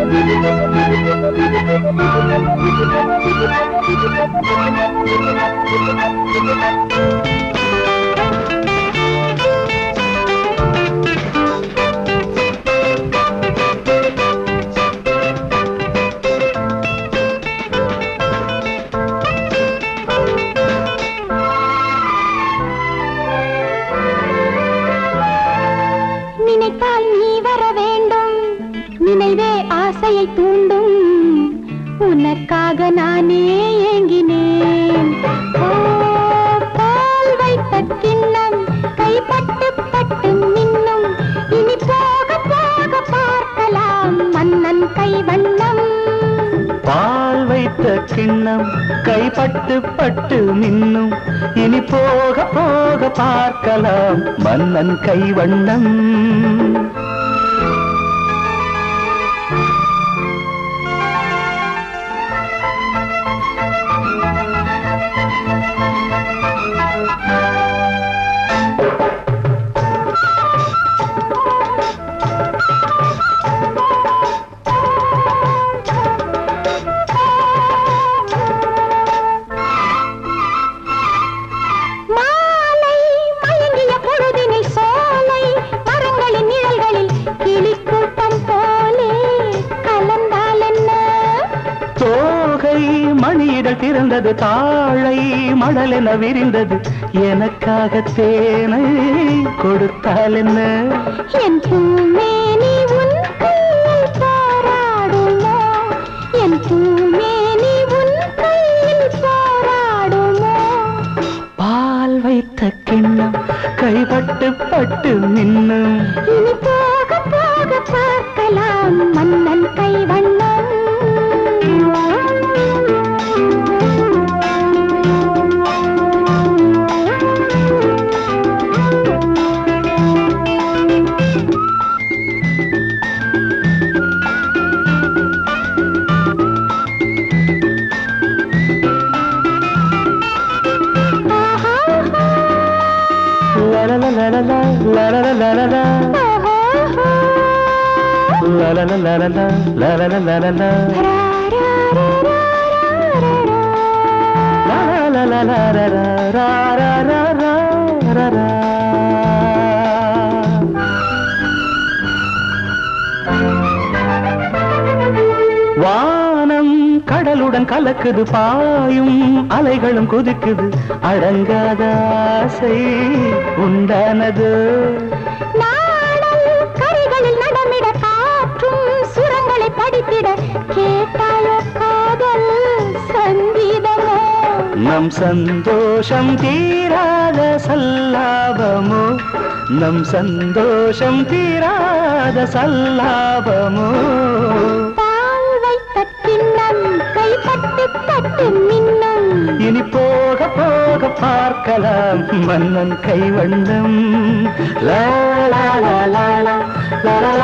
நினைத்தால் நீ வர வேண்டும் நினைவே ஆசையை தூண்டும் உனக்காக நானே ஏங்கினேன் ஓ, பால் வைத்த கிண்ணம் கைப்பட்டு பட்டு நின்னும் இனி போக போக பார்க்கலாம் மன்னன் கைவண்ணம் பால் வைத்த கிண்ணம் கைப்பட்டு பட்டு நின்னும் இனி போக போக பார்க்கலாம் மன்னன் கைவண்ணம் மாலை மயங்கிய பொழுதினில் சோலை மரங்களின் நிழல்களில் கிளிக்கூட்டம் போலே கலந்தால் என்ன தோகை மணியிடல் திறந்தது தாழை மடலென விரிந்தது எனக்காக தேனை கொடுத்தால் என்ன என் பூமேனி உன் கையில் போராடுமோ என் பூமேனி உன் கையில் போராடுமோ பால் வைத்த கிண்ணம் கைப்பட்டு பட்டு நின்னும் இனி போக போக பார்க்கலாம் மன்னன் கைவண்ணம் லலலலலலா, லலலலலலா, லலலலலலா, லலலலலலா, லலலலலலா, ராராராராராரா. வானம் கடலுடன் கலக்குது பாயும் அலைகளும் குதிக்குது அடங்காத ஆசை உண்டானது நாடல் கரைகளில் நடமிட காற்றும் சுரங்களை படித்திட கேட்டாயோ காதல் சங்கீதமோ நம் சந்தோஷம் தீராத சல்லாபமோ நம் சந்தோஷம் தீராத சல்லாபமோ பால் வைத்த கிண்ணம் கைப்பட்டு பட்டு மின்னும் இனி போக போக பார்க்கலாம் மன்னன் கைவண்ணம் லா லா லா லா லா லா லா